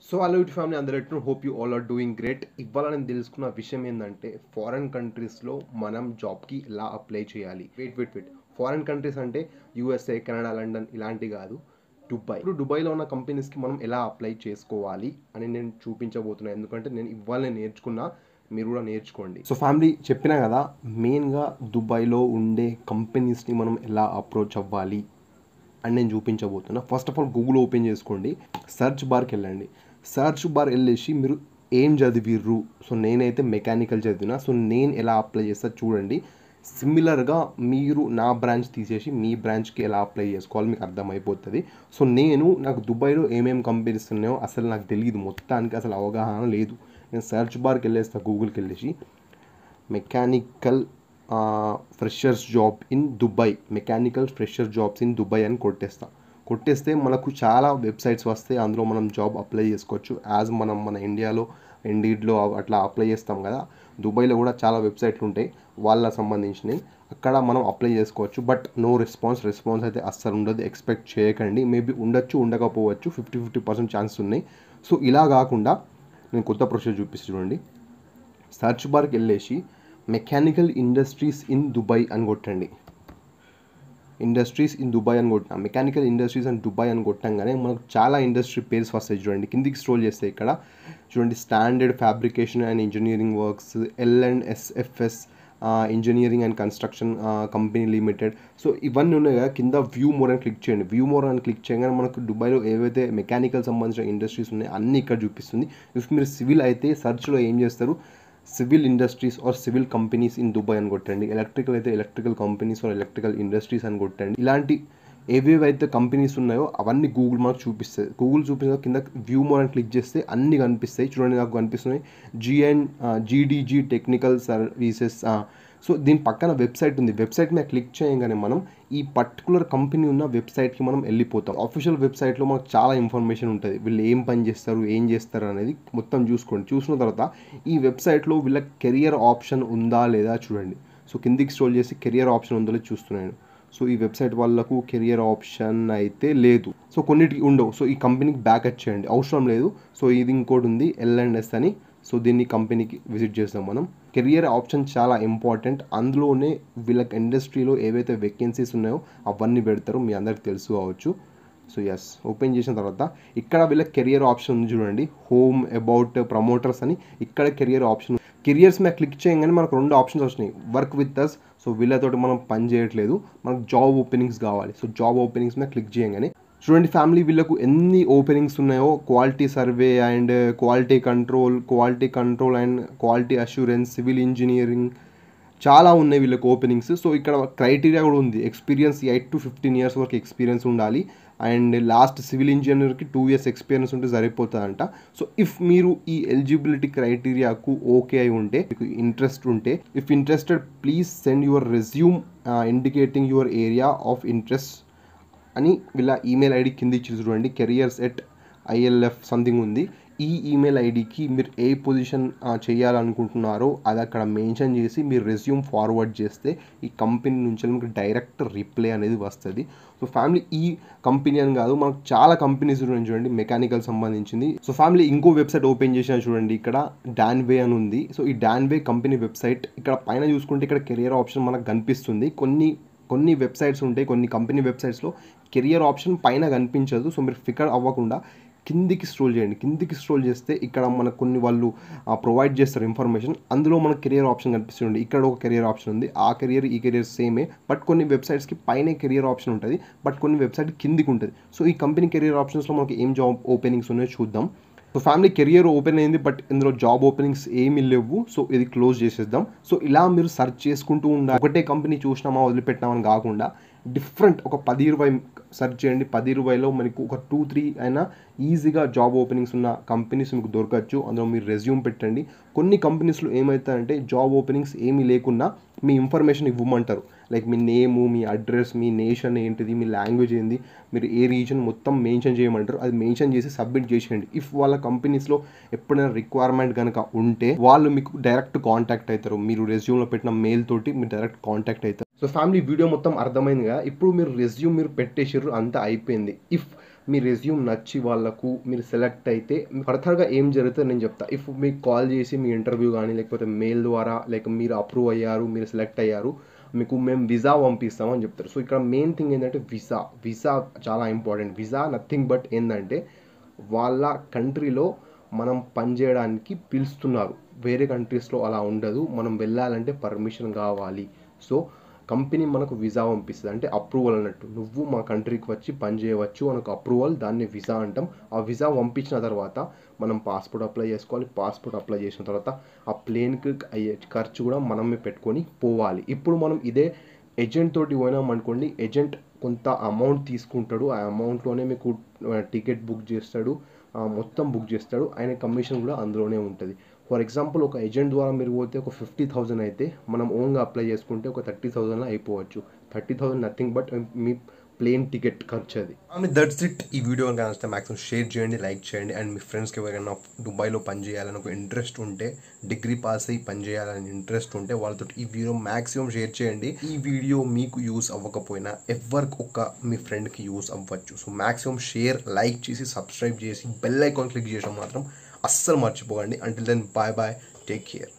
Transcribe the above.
so hello ఇటు family అందరూ ఎట్టు hope you all are doing great ఇవాళ నేను తెలుసుకున్న విషయం ఏంటంటే ఫారెన్ కంట్రీస్లో మనం జాబ్కి ఎలా అప్లై చేయాలి wait wait wait foreign countries అంటే యూఎస్ఏ కెనడా లండన్ ఇలాంటి కాదు దుబాయ్ ఇప్పుడు దుబాయ్లో ఉన్న కంపెనీస్కి మనం ఎలా అప్లై చేసుకోవాలి అని నేను చూపించబోతున్నాను ఎందుకంటే నేను ఇవాళ నేర్చుకున్నా మీరు కూడా నేర్చుకోండి సో ఫ్యామిలీ చెప్పినా కదా మెయిన్గా దుబాయ్లో ఉండే కంపెనీస్ని మనం ఎలా అప్రోచ్ అవ్వాలి అని నేను చూపించబోతున్నా first of all Google open చేసుకోండి సెర్చ్ బార్కి వెళ్ళండి సెర్చ్ బార్ వెళ్ళేసి మీరు ఏం చదివిర్రు సో నేనైతే మెకానికల్ చదివినా సో నేను ఎలా అప్లై చేస్తా చూడండి సిమిలర్గా మీరు నా బ్రాంచ్ తీసేసి మీ బ్రాంచ్కి ఎలా అప్లై చేసుకోవాలి మీకు అర్థమైపోతుంది సో నేను నాకు దుబాయ్లో ఏమేమి కంపెనీస్ ఉన్నాయో అసలు నాకు తెలియదు మొత్తానికి అసలు అవగాహన లేదు నేను సెర్చ్ బార్కి వెళ్ళేస్తా గూగుల్కి వెళ్ళేసి mechanical freshers job in Dubai mechanical fresher jobs in Dubai అని కొట్టేస్తా కొట్టేస్తే మనకు చాలా వెబ్సైట్స్ వస్తాయి అందులో మనం జాబ్ అప్లై చేసుకోవచ్చు యాజ్ మనం మన ఇండియాలో ఇండీడ్లో అట్లా అప్లై చేస్తాం కదా దుబాయ్లో కూడా చాలా వెబ్సైట్లు ఉంటాయి వాళ్ళ సంబంధించినవి అక్కడ మనం అప్లై చేసుకోవచ్చు బట్ నో రెస్పాన్స్ రెస్పాన్స్ అయితే అస్సలు ఉండదు ఎక్స్పెక్ట్ చేయకండి మేబీ ఉండొచ్చు ఉండకపోవచ్చు ఫిఫ్టీ ఫిఫ్టీ పర్సెంట్ ఛాన్సెస్ ఉన్నాయి సో ఇలా కాకుండా నేను కొత్త ప్రొసీజర్ చూపిస్తాను చూడండి సర్చ్ బార్కి వెళ్ళేసి మెకానికల్ ఇండస్ట్రీస్ ఇన్ దుబాయ్ అని కొట్టండి ఇండస్ట్రీస్ ఇన్ దుబాయ్ అని కొట్టిన మెకానికల్ ఇండస్ట్రీస్ అండ్ దుబాయ్ అని కొట్టంగానే మనకు చాలా ఇండస్ట్రీ పేర్స్ వస్తాయి చూడండి కిందికి స్ట్రోల్ చేస్తే ఇక్కడ చూడండి standard fabrication and engineering works L and SFS engineering and construction company limited so ఇవన్నీ ఉన్నాయి కదా కింద వ్యూ మోర్ అని క్లిక్ చేయండి వ్యూ మోర్ అని క్లిక్ చేయగానే మనకు దుబాయ్లో ఏవైతే మెకానికల్ సంబంధించిన ఇండస్ట్రీస్ ఉన్నాయో అన్నీ ఇక్కడ చూపిస్తుంది ఇఫ్ మీరు సివిల్ అయితే సర్చ్లో ఏం చేస్తారు civil industries or civil companies in Dubai అని కొట్టండి ఎలక్ట్రికల్ అయితే electrical companies or electrical industries అని కొట్టండి ఇలాంటి ఏవేవైతే కంపెనీస్ ఉన్నాయో అవన్నీ గూగుల్ మనకు చూపిస్తుంది గూగుల్ చూపించిన కింద వ్యూ మోర్ అని క్లిక్ చేస్తే అన్ని కనిపిస్తాయి చూడండి నాకు కనిపిస్తున్నాయి GN GDG technical services so దీని పక్కన వెబ్సైట్ ఉంది వెబ్సైట్ మీద క్లిక్ చేయగానే మనం ఈ పర్టికులర్ కంపెనీ ఉన్న వెబ్సైట్కి మనం వెళ్ళిపోతాం అఫీషియల్ వెబ్సైట్లో మనకు చాలా ఇన్ఫర్మేషన్ ఉంటుంది వీళ్ళు ఏం పని చేస్తారు ఏం చేస్తారు అనేది మొత్తం చూసుకోండి చూసిన తర్వాత ఈ వెబ్సైట్లో వీళ్ళ కెరియర్ ఆప్షన్ ఉందా లేదా చూడండి సో కిందికి స్ట్రోల్ చేసి కెరియర్ ఆప్షన్ ఉందో లేదో చూస్తున్నాను సో ఈ వెబ్సైట్ వాళ్ళకు కెరియర్ ఆప్షన్ అయితే లేదు సో కొన్నిటికి ఉండవు సో ఈ కంపెనీకి బ్యాక్ వచ్చేయండి అవసరం లేదు సో ఇది ఇంకోటి ఉంది ఎల్ అండ్ ఎస్ అని సో దీన్ని కంపెనీకి విజిట్ చేస్తాం మనం కెరియర్ ఆప్షన్ చాలా ఇంపార్టెంట్ అందులోనే వీళ్ళకి ఇండస్ట్రీలో ఏవైతే వేకెన్సీస్ ఉన్నాయో అవన్నీ పెడతారు మీ అందరికి తెలుసు కావచ్చు సో ఎస్ ఓపెన్ చేసిన తర్వాత ఇక్కడ వీళ్ళకి కెరియర్ ఆప్షన్ ఉంది చూడండి హోమ్ అబౌట్ ప్రమోటర్స్ అని ఇక్కడ కెరియర్ ఆప్షన్ కెరియర్స్ మీద క్లిక్ చేయగానే మనకు రెండు ఆప్షన్స్ వచ్చినాయి వర్క్ విత్ అస్ సో వీళ్ళతోటి మనం పని చేయట్లేదు మనకు జాబ్ ఓపెనింగ్స్ కావాలి సో జాబ్ ఓపెనింగ్స్ మీద క్లిక్ చేయగానే చూడండి ఫ్యామిలీ వీళ్ళకు ఎన్ని ఓపెనింగ్స్ ఉన్నాయో quality survey and quality control quality control and quality assurance civil engineering చాలా ఉన్నాయి వీళ్ళకి ఓపెనింగ్స్ సో ఇక్కడ క్రైటీరియా కూడా ఉంది experience eight to fifteen years వరకు ఎక్స్పీరియన్స్ ఉండాలి and last civil ఇంజనీర్కి two years experience ఉంటే సరిపోతుందంట సో ఇఫ్ మీరు ఈ ఎలిజిబిలిటీ క్రైటీరియాకు ఓకే అయి ఉంటే మీకు ఇంట్రెస్ట్ ఉంటే if interested please send your resume indicating your area of interest అని వీళ్ళ ఈమెయిల్ ఐడి కింద ఇచ్చి చూడండి కెరియర్స్ ఎట్ ఐఎల్ఎఫ్ సంథింగ్ ఉంది ఈ ఈమెయిల్ ఐడికి మీరు ఏ పొజిషన్ చేయాలనుకుంటున్నారో అది అక్కడ మెన్షన్ చేసి మీరు రెజ్యూమ్ ఫార్వర్డ్ చేస్తే ఈ కంపెనీ నుంచి మీకు డైరెక్ట్ రిప్లై అనేది వస్తుంది సో ఫ్యామిలీ ఈ కంపెనీ అని కాదు మనకు చాలా కంపెనీస్ ఉన్నాయి చూడండి మెకానికల్ సంబంధించింది సో ఫ్యామిలీ ఇంకో వెబ్సైట్ ఓపెన్ చేసిన చూడండి ఇక్కడ డాన్వే అని ఉంది సో ఈ డాన్వే కంపెనీ వెబ్సైట్ ఇక్కడ పైన చూసుకుంటే ఇక్కడ కెరియర్ ఆప్షన్ మనకు కనిపిస్తుంది కొన్ని కొన్ని వెబ్సైట్స్ ఉంటాయి కొన్ని కంపెనీ వెబ్సైట్స్లో కెరియర్ ఆప్షన్ పైన కనిపించదు సో మీరు ఫికర్ అవ్వకుండా కిందికి స్ట్రోల్ చేయండి కిందికి స్ట్రోల్ చేస్తే ఇక్కడ మనకు కొన్ని వాళ్ళు ప్రొవైడ్ చేస్తారు ఇన్ఫర్మేషన్ అందులో మనకు కెరియర్ ఆప్షన్ కనిపిస్తుంది ఇక్కడ ఒక కెరియర్ ఆప్షన్ ఉంది ఆ కెరియర్ ఈ కెరియర్ సేమే బట్ కొన్ని వెబ్సైట్స్కి పైన కెరియర్ ఆప్షన్ ఉంటుంది బట్ కొన్ని వెబ్సైట్ కిందికి ఉంటుంది సో ఈ కంపెనీ కెరియర్ ఆప్షన్స్లో మనకి ఏం జాబ్ ఓపెనింగ్స్ ఉన్నాయో చూద్దాం సో ఫ్యామిలీ కెరియర్ ఓపెన్ అయింది బట్ ఇందులో జాబ్ ఓపెనింగ్స్ ఏమీ లేవు సో ఇది క్లోజ్ చేసేద్దాం సో ఇలా మీరు సెర్చ్ చేసుకుంటూ ఉండాలి ఒకటే కంపెనీ చూసినామా వదిలిపెట్టినామని కాకుండా డిఫరెంట్ ఒక పది ఇరవై సెర్చ్ చేయండి పది ఇరవైలో మనకు ఒక టూ త్రీ అయినా ఈజీగా జాబ్ ఓపెనింగ్స్ ఉన్న కంపెనీస్ మీకు దొరకచ్చు అందులో మీరు రెజ్యూమ్ పెట్టండి కొన్ని కంపెనీస్లో ఏమవుతాయంటే జాబ్ ఓపెనింగ్స్ ఏమీ లేకున్నా మీ ఇన్ఫర్మేషన్ ఇవ్వమంటారు లైక్ మీ నేము మీ అడ్రస్ మీ నేషన్ ఏంటిది మీ లాంగ్వేజ్ ఏంది మీరు ఏ రీజన్ మొత్తం మెన్షన్ చేయమంటారు అది మెన్షన్ చేసి సబ్మిట్ చేసేయండి ఇఫ్ వాళ్ళ కంపెనీస్లో ఎప్పుడైనా రిక్వైర్మెంట్ కనుక ఉంటే వాళ్ళు మీకు డైరెక్ట్ కాంటాక్ట్ అవుతారు మీరు రెజ్యూమ్లో పెట్టిన మెయిల్ తోటి మీరు డైరెక్ట్ కాంటాక్ట్ అవుతారు సో ఫ్యామిలీ వీడియో మొత్తం అర్థమైంది కదా ఇప్పుడు మీరు రెజ్యూమ్ మీరు పెట్టేసారు అంతా అయిపోయింది ఇఫ్ మీ రెజ్యూమ్ నచ్చి వాళ్ళకు మీరు సెలెక్ట్ అయితే ఫర్దర్గా ఏం జరుగుతుందో నేను చెప్తా ఇఫ్ మీకు కాల్ చేసి మీ ఇంటర్వ్యూ కానీ లేకపోతే మెయిల్ ద్వారా లేక మీరు అప్రూవ్ అయ్యారు మీరు సెలెక్ట్ అయ్యారు మీకు మేము వీసా పంపిస్తామని చెప్తారు సో ఇక్కడ మెయిన్ థింగ్ ఏంటంటే వీసా వీసా చాలా ఇంపార్టెంట్ వీసా నథింగ్ బట్ ఏంటంటే వాళ్ళ కంట్రీలో మనం పనిచేయడానికి పిలుస్తున్నారు వేరే కంట్రీస్లో అలా ఉండదు మనం వెళ్ళాలంటే పర్మిషన్ కావాలి సో కంపెనీ మనకు వీసా పంపిస్తుంది అంటే అప్రూవల్ అన్నట్టు నువ్వు మా కంట్రీకి వచ్చి పని చేయవచ్చు మనకు అప్రూవల్ దాన్ని వీసా అంటాం ఆ వీసా పంపించిన తర్వాత మనం పాస్పోర్ట్ అప్లై చేసుకోవాలి పాస్పోర్ట్ అప్లై చేసిన తర్వాత ఆ ప్లేన్కి అయ్యే ఖర్చు కూడా మనమే పెట్టుకొని పోవాలి ఇప్పుడు మనం ఇదే ఏజెంట్ తోటి పోయినాం అనుకోండి ఏజెంట్ కొంత అమౌంట్ తీసుకుంటాడు ఆ అమౌంట్లోనే మీకు టికెట్ బుక్ చేస్తాడు ఆ, మొత్తం బుక్ చేస్తాడు ఆయన కమిషన్ కూడా అందులోనే ఉంటుంది ఫర్ ఎగ్జాంపుల్ ఒక ఏజెంట్ ద్వారా మీరు పోతే ఒక ఫిఫ్టీ థౌజండ్ అయితే మనం ఓన్గా అప్లై చేసుకుంటే ఒక థర్టీ థౌజండ్లో అయిపోవచ్చు థర్టీ థౌజండ్ నథింగ్ బట్ మీ ప్లేన్ టికెట్ ఖర్చు అది అండ్ దట్స్ ఇట్ ఈ వీడియో కనుక నచ్చితే మాక్సిమం షేర్ చేయండి లైక్ చేయండి అండ్ మీ ఫ్రెండ్స్కి ఎవరైనా దుబాయ్లో పని చేయాలని ఒక ఇంట్రెస్ట్ ఉంటే డిగ్రీ పాస్ అయ్యి పని చేయాలని ఇంట్రెస్ట్ ఉంటే వాళ్ళతో ఈ వీడియో మాక్సిమం షేర్ చేయండి ఈ వీడియో మీకు యూస్ అవ్వకపోయినా ఎవరికి ఒక మీ ఫ్రెండ్కి యూస్ అవ్వచ్చు సో మాక్సిమం షేర్ లైక్ చేసి సబ్స్క్రైబ్ చేసి బెల్ ఐకాన్ క్లిక్ చేయడం మాత్రం అస్సలు మర్చిపోకండి until then bye bye take care